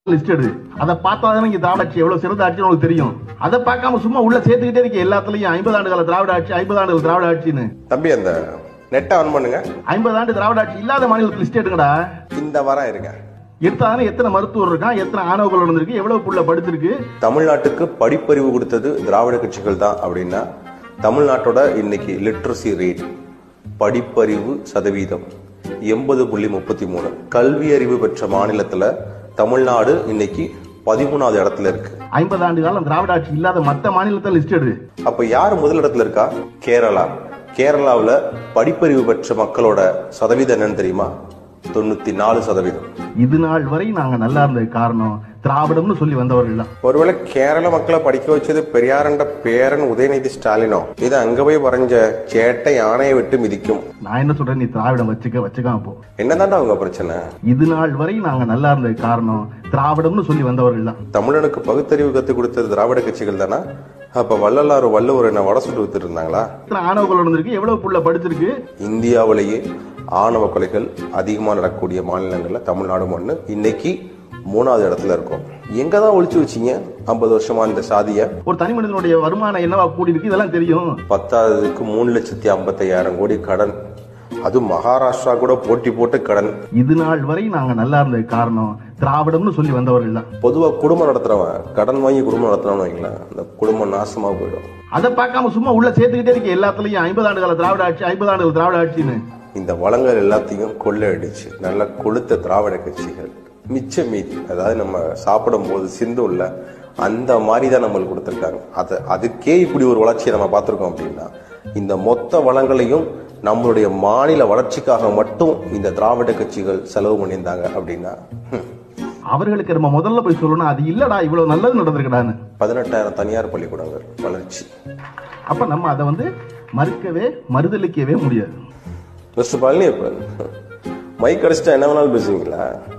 list எடு அதை பார்த்தா தானே இங்க திராவிட ஆட்சி எவ்வளவு சிறந்த ஆட்சின்னு உங்களுக்கு தெரியும் அதை பார்க்காம சும்மா உள்ள சேர்த்துக்கிட்டே இருக்கு எல்லாத்துலயும் ஐம்பது ஆண்டு கால திராவிட ஆட்சி ஐம்பது ஆண்டு திராவிட ஆட்சின்னு தம்பி அந்த நெட்டை ஆன் பண்ணுங்க ஐம்பது ஆண்டு திராவிட ஆட்சி இல்லாத மாநிலத்துக்கு லிஸ்ட் எடுங்கடா இந்த வாரம் இருங்க எடுத்தாதானே எத்தனை மருத்துவர் இருக்கான் எத்தனை ஆணவ கொலை நடந்திருக்கு எவ்வளவு புள்ள படுத்திருக்கு தமிழ்நாட்டுக்கு படிப்பறிவு கொடுத்தது திராவிட கட்சிகள் தான் அப்படின்னா தமிழ்நாட்டோட இன்னைக்கு லிட்ரஸி ரேட் படிப்பறிவு சதவீதம் எண்பது புள்ளி முப்பத்தி மூணு கல்வி அறிவு பெற்ற மாநிலத்துல தமிழ்நாடு இன்னைக்கு பதிமூணாவது இடத்துல இருக்கு ஐம்பது ஆண்டு காலம் திராவிட ஆட்சி இல்லாத மத்த மாநிலத்தை லிஸ்ட் எடு அப்ப யார் முதல் இடத்துல இருக்கா கேரளா கேரளாவுல படிப்பறிவு பெற்ற மக்களோட சதவீதம் என்னன்னு தெரியுமா தொண்ணூத்தி நாலு சதவீதம் இது நாள் வரை நாங்க நல்லா இருந்தது காரணம் திராவிடம்னு சொல்லி வந்தவர்கள் தான் ஒருவேளை கேரள மக்களை படிக்க வச்சது பெரியாரண்ட பேரன் உதயநிதி ஸ்டாலினோ இது அங்க போய் வரைஞ்ச சேட்டை யானையை விட்டு மிதிக்கும் நான் என்ன சொல்றேன் நீ திராவிடம் வச்சுக்க வச்சுக்காம போ என்னதான்டா அவங்க பிரச்சனை இது நாள் வரை நாங்க நல்லா இருந்தது காரணம் திராவிடம்னு சொல்லி வந்தவர்கள் தான் தமிழனுக்கு பகுத்தறிவு கத்துக் கொடுத்தது திராவிட கட்சிகள் தானா அப்ப வள்ளலாறு வள்ளுவர் என்ன வட சுட்டு வித்துட்டு இருந்தாங்களா எத்தனை ஆணவ கொலை நடந்திருக்கு எவ்வளவு புள்ள படுத்திருக்கு இந்தியாவிலேயே ஆணவ கொலைகள் அதிகமா நடக்கக்கூடிய மாநிலங்கள்ல தமிழ்நாடும் ஒண்ணு இன்னைக்கு மூணாவது இடத்துல இருக்கும் எங்க தான் ஒழிச்சு வச்சீங்க ஐம்பது வருஷமா இந்த சாதிய ஒரு தனி மனிதனுடைய வருமானம் என்னவா கூடி இருக்கு இதெல்லாம் தெரியும் பத்தாவதுக்கு மூணு லட்சத்தி ஐம்பத்தையாயிரம் கோடி கடன் அது மகாராஷ்டிரா கூட போட்டி போட்டு கடன் இது நாள் வரை நாங்க நல்லா இருந்தது காரணம் திராவிடம்னு சொல்லி வந்தவர்கள் தான் பொதுவா குடும்பம் நடத்துறவன் கடன் வாங்கி குடும்பம் நடத்துறவன் வைங்களேன் அந்த குடும்பம் நாசமா போயிடும் அதை பார்க்காம சும்மா உள்ள சேர்த்துக்கிட்டே இருக்கு எல்லாத்துலயும் ஐம்பது ஆண்டு கால திராவிட ஆட்சி ஐம்பது ஆண்டு கால திராவிட ஆட்சின்னு இந்த வளங்கள் எல்லாத்தையும் கொள்ளையடிச்சு நல்லா கொளுத்த திராவிட கட்சிகள் மிச்ச மீதி அதாவது நம்ம சாப்பிடும் போது சிந்தும்ல அந்த மாதிரி தான் நம்மளுக்கு கொடுத்துருக்காங்க அது அதுக்கே இப்படி ஒரு வளர்ச்சியை நம்ம பார்த்துருக்கோம் அப்படின்னா இந்த மொத்த வளங்களையும் நம்மளுடைய மாநில வளர்ச்சிக்காக மட்டும் இந்த திராவிட கட்சிகள் செலவு பண்ணியிருந்தாங்க அப்படின்னா ஹம், அவர்களுக்கு நம்ம முதல்ல போய் சொல்லணும் அது இல்லடா இவ்வளவு நல்லது நடந்திருக்கடான்னு பதினெட்டாயிரம் தனியார் பள்ளிக்கூடங்கள் வளர்ச்சி அப்ப நம்ம அதை வந்து மறுக்கவே மறுதளிக்கவே முடியாது மிஸ்டர் பழனியப்பன் மைக் அடிச்சிட்டா என்ன வேணாலும் பேசுவீங்களா